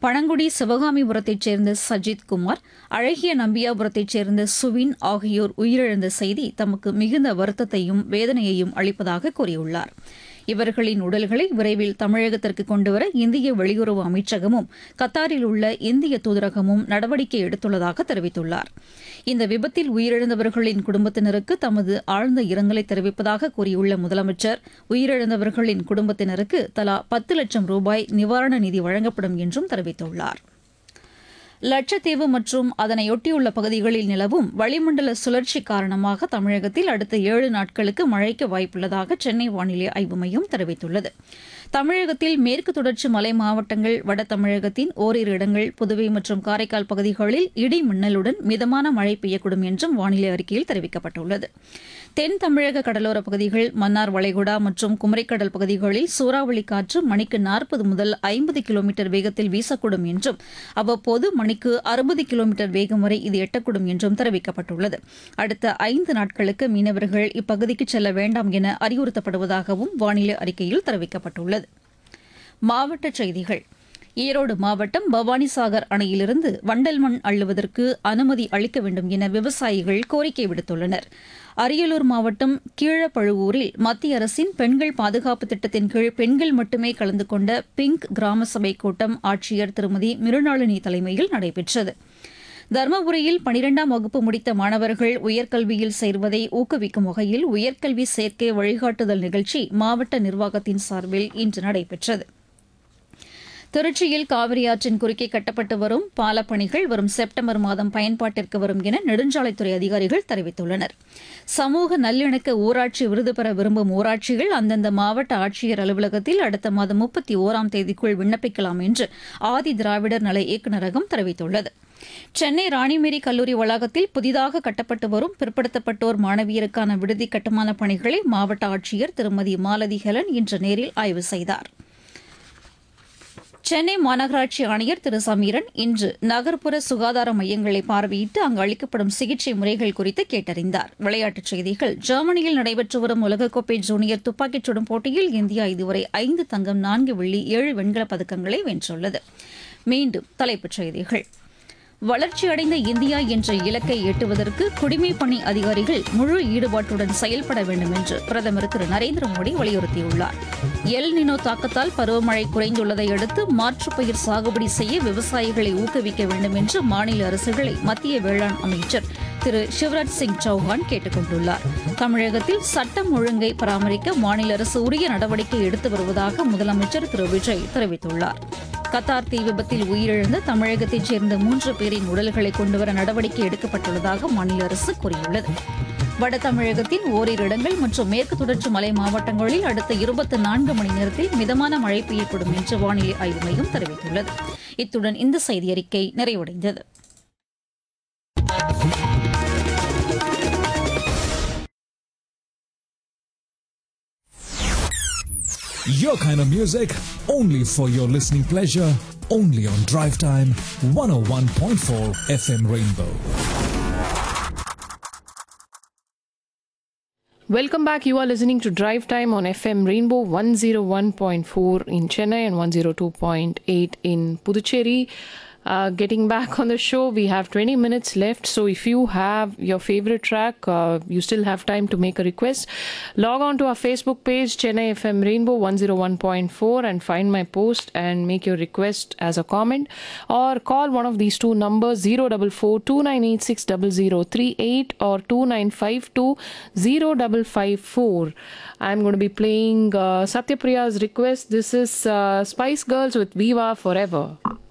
பழங்குடி சிவகாமிபுரத்தைச் சேர்ந்த சஜித் குமார் அழகிய நம்பியாபுரத்தைச் சேர்ந்த சுவின் ஆகியோர் உயிரிழந்த செய்தி தமக்கு மிகுந்த வருத்தத்தையும் வேதனையையும் அளிப்பதாக கூறியுள்ளார் இவர்களின் உடல்களை விரைவில் தமிழகத்திற்கு கொண்டுவர இந்திய வெளியுறவு அமைச்சகமும் கத்தாரில் உள்ள இந்திய தூதரகமும் நடவடிக்கை எடுத்துள்ளதாக தெரிவித்துள்ளார் இந்த விபத்தில் உயிரிழந்தவர்களின் குடும்பத்தினருக்கு தமது ஆழ்ந்த இரங்கலை தெரிவிப்பதாக கூறியுள்ள முதலமைச்சர் உயிரிழந்தவர்களின் குடும்பத்தினருக்கு தலா பத்து லட்சம் ரூபாய் நிவாரண நிதி வழங்கப்படும் என்றும் தெரிவித்துள்ளார் லட்சத்தீவு மற்றும் அதனையொட்டியுள்ள பகுதிகளில் நிலவும் வளிமண்டல சுழற்சி காரணமாக தமிழகத்தில் அடுத்த ஏழு நாட்களுக்கு மழைக்கு வாய்ப்புள்ளதாக சென்னை வானிலை ஆய்வு மையம் தெரிவித்துள்ளது தமிழகத்தில் மேற்கு தொடர்ச்சி மலை மாவட்டங்கள் வட தமிழகத்தின் ஓரிரு இடங்கள் புதுவை மற்றும் காரைக்கால் பகுதிகளில் இடி மின்னலுடன் மிதமான மழை பெய்யக்கூடும் என்றும் வானிலை அறிக்கையில் தெரிவிக்கப்பட்டுள்ளது தென் தமிழக கடலோர பகுதிகள் மன்னார் வளைகுடா மற்றும் குமரிக்கடல் பகுதிகளில் சூறாவளி காற்று மணிக்கு நாற்பது முதல் ஐம்பது கிலோமீட்டர் வேகத்தில் வீசக்கூடும் என்றும் அவ்வப்போது மணிக்கு அறுபது கிலோமீட்டர் வேகம் வரை இது எட்டக்கூடும் என்றும் தெரிவிக்கப்பட்டுள்ளது அடுத்த ஐந்து நாட்களுக்கு மீனவர்கள் இப்பகுதிக்கு செல்ல வேண்டாம் என அறிவுறுத்தப்படுவதாகவும் வானிலை அறிக்கையில் தெரிவிக்கப்பட்டுள்ளது மாவட்டச் செய்திகள் ஈரோடு மாவட்டம் பவானிசாகர் அணையிலிருந்து வண்டல் மண் அள்ளுவதற்கு அனுமதி அளிக்க வேண்டும் என விவசாயிகள் கோரிக்கை விடுத்துள்ளனர் அரியலூர் மாவட்டம் கீழப்பழுவூரில் மத்திய அரசின் பெண்கள் பாதுகாப்பு திட்டத்தின் கீழ் பெண்கள் மட்டுமே கலந்து கொண்ட பிங்க் கிராம சபை கூட்டம் ஆட்சியர் திருமதி மிருணாளினி தலைமையில் நடைபெற்றது தருமபுரியில் பனிரெண்டாம் வகுப்பு முடித்த மாணவர்கள் உயர்கல்வியில் சேர்வதை ஊக்குவிக்கும் வகையில் உயர்கல்வி சேர்க்கை வழிகாட்டுதல் நிகழ்ச்சி மாவட்ட நிர்வாகத்தின் சார்பில் இன்று நடைபெற்றது திருச்சியில் காவிரி ஆற்றின் குறுக்கே கட்டப்பட்டு வரும் பாலப்பணிகள் வரும் செப்டம்பர் மாதம் பயன்பாட்டிற்கு வரும் என நெடுஞ்சாலைத்துறை அதிகாரிகள் தெரிவித்துள்ளனர் சமூக நல்லிணக்க ஊராட்சி விருது பெற விரும்பும் ஊராட்சிகள் அந்தந்த மாவட்ட ஆட்சியர் அலுவலகத்தில் அடுத்த மாதம் முப்பத்தி ஓராம் தேதிக்குள் விண்ணப்பிக்கலாம் என்று ஆதி திராவிடர் நல இயக்குநரகம் தெரிவித்துள்ளது சென்னை ராணிமேரி கல்லூரி வளாகத்தில் புதிதாக கட்டப்பட்டு வரும் பிற்படுத்தப்பட்டோர் மாணவியருக்கான விடுதி கட்டுமான பணிகளை மாவட்ட ஆட்சியர் திருமதி மாலதி ஹெலன் இன்று நேரில் ஆய்வு செய்தாா் சென்னை மாநகராட்சி ஆணையர் திரு சமீரன் இன்று நகர்ப்புற சுகாதார மையங்களை பார்வையிட்டு அங்கு அளிக்கப்படும் சிகிச்சை முறைகள் குறித்து கேட்டறிந்தார் விளையாட்டுச் செய்திகள் ஜெர்மனியில் நடைபெற்று வரும் உலகக்கோப்பை ஜூனியர் துப்பாக்கிச் சுடும் போட்டியில் இந்தியா இதுவரை ஐந்து தங்கம் நான்கு வெள்ளி ஏழு வெண்கலப் பதக்கங்களை வென்றுள்ளது மீண்டும் தலைப்புச் செய்திகள் வளர்ச்சியடைந்த இந்தியா என்ற இலக்கை எட்டுவதற்கு குடிமைப் பணி அதிகாரிகள் முழு ஈடுபாட்டுடன் செயல்பட வேண்டும் என்று பிரதமர் திரு நரேந்திர மோடி வலியுறுத்தியுள்ளார் எல் நினோ தாக்கத்தால் பருவமழை குறைந்துள்ளதை அடுத்து மாற்றுப் பயிர் சாகுபடி செய்ய விவசாயிகளை ஊக்குவிக்க வேண்டும் என்று மாநில அரசுகளை மத்திய வேளாண் அமைச்சர் திரு சிவராஜ் சிங் சௌஹான் கேட்டுக் கொண்டுள்ளார் தமிழகத்தில் சட்டம் ஒழுங்கை பராமரிக்க மாநில அரசு உரிய நடவடிக்கை எடுத்து வருவதாக முதலமைச்சர் திரு விஜய் தெரிவித்துள்ளார் கத்தார் தீ விபத்தில் உயிரிழந்த தமிழகத்தைச் சேர்ந்த மூன்று பேரின் உடல்களை கொண்டுவர நடவடிக்கை எடுக்கப்பட்டுள்ளதாக மாநில அரசு கூறியுள்ளது வட தமிழகத்தின் ஓரிரு இடங்கள் மற்றும் மேற்கு தொடர்ச்சி மலை மாவட்டங்களில் அடுத்த இருபத்தி நான்கு மணி நேரத்தில் மிதமான மழை பெய்யக்கூடும் என்று வானிலை ஆய்வு மையம் தெரிவித்துள்ளது இத்துடன் இந்த செய்தியறிக்கை நிறைவடைந்தது Your kind of music, only for your listening pleasure, only on Drive Time 101.4 FM Rainbow. Welcome back. You are listening to Drive Time on FM Rainbow 101.4 in Chennai and 102.8 in Puducherry. Uh, getting back on the show, we have 20 minutes left. So if you have your favorite track, uh, you still have time to make a request. Log on to our Facebook page, Chennai FM Rainbow 101.4, and find my post and make your request as a comment. Or call one of these two numbers 044 2986 0038 or 2952 0554. I'm going to be playing uh, Satyapriya's request. This is uh, Spice Girls with Viva Forever.